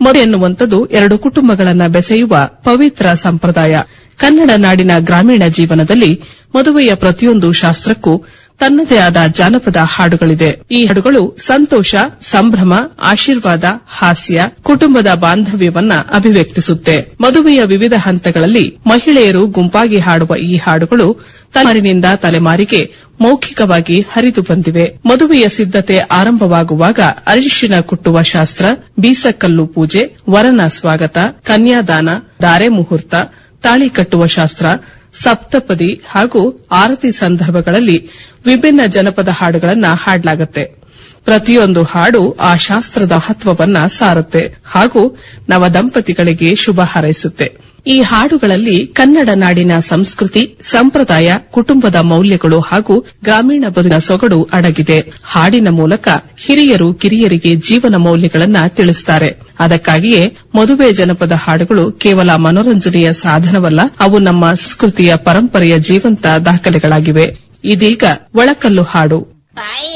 ಮದುವೆ ಎನ್ನುವಂಥದ್ದು ಎರಡು ಕುಟುಂಬಗಳನ್ನ ಬೆಸೆಯುವ ಪವಿತ್ರ ಸಂಪ್ರದಾಯ ಕನ್ನಡ ನಾಡಿನ ಗ್ರಾಮೀಣ ಜೀವನದಲ್ಲಿ ಮದುವೆಯ ಪ್ರತಿಯೊಂದು ಶಾಸ್ತ್ರಕ್ಕೂ ತನ್ನದೇ ಆದ ಜಾನಪದ ಹಾಡುಗಳಿದೆ ಈ ಹಾಡುಗಳು ಸಂತೋಷ ಸಂಭ್ರಮ ಆಶೀರ್ವಾದ ಹಾಸ್ಯ ಕುಟುಂಬದ ಬಾಂಧವ್ಯವನ್ನ ಅಭಿವ್ಯಕ್ತಿಸುತ್ತೆ ಮದುವೆಯ ವಿವಿಧ ಹಂತಗಳಲ್ಲಿ ಮಹಿಳೆಯರು ಗುಂಪಾಗಿ ಹಾಡುವ ಈ ಹಾಡುಗಳು ತಲೆಮಾರಿನಿಂದ ತಲೆಮಾರಿಗೆ ಮೌಖಿಕವಾಗಿ ಹರಿದು ಬಂದಿವೆ ಮದುವೆಯ ಸಿದ್ದತೆ ಆರಂಭವಾಗುವಾಗ ಅರಿಶಿನ ಕುಟ್ಟುವ ಶಾಸ್ತ್ರ ಬೀಸಕಲ್ಲು ಪೂಜೆ ವರನ ಸ್ವಾಗತ ಕನ್ಯಾದಾನ ದಾರೆ ಮುಹೂರ್ತ ತಾಳಿ ಕಟ್ಟುವ ಶಾಸ್ತ್ರ ಸಪ್ತಪದಿ ಹಾಗೂ ಆರತಿ ಸಂದರ್ಭಗಳಲ್ಲಿ ವಿಭಿನ್ನ ಜನಪದ ಹಾಡುಗಳನ್ನ ಹಾಡಲಾಗುತ್ತೆ ಪ್ರತಿಯೊಂದು ಹಾಡು ಆ ಶಾಸ್ತ್ರದ ಮಹತ್ವವನ್ನ ಸಾರುತ್ತೆ ಹಾಗೂ ನವ ದಂಪತಿಗಳಿಗೆ ಶುಭ ಹಾರೈಸುತ್ತೆ ಈ ಹಾಡುಗಳಲ್ಲಿ ಕನ್ನಡ ನಾಡಿನ ಸಂಸ್ಕೃತಿ ಸಂಪ್ರದಾಯ ಕುಟುಂಬದ ಮೌಲ್ಯಗಳು ಹಾಗೂ ಗ್ರಾಮೀಣ ಬದುಕಿನ ಸೊಗಡು ಅಡಗಿದೆ ಹಾಡಿನ ಮೂಲಕ ಹಿರಿಯರು ಕಿರಿಯರಿಗೆ ಜೀವನ ಮೌಲ್ಯಗಳನ್ನ ತಿಳಿಸುತ್ತಾರೆ ಅದಕ್ಕಾಗಿಯೇ ಮದುವೆ ಜನಪದ ಹಾಡುಗಳು ಕೇವಲ ಮನೋರಂಜನೆಯ ಸಾಧನವಲ್ಲ ಅವು ನಮ್ಮ ಸಂಸ್ಕೃತಿಯ ಪರಂಪರೆಯ ಜೀವಂತ ದಾಖಲೆಗಳಾಗಿವೆ ಇದೀಗ ಒಳಕಲ್ಲು ಹಾಡು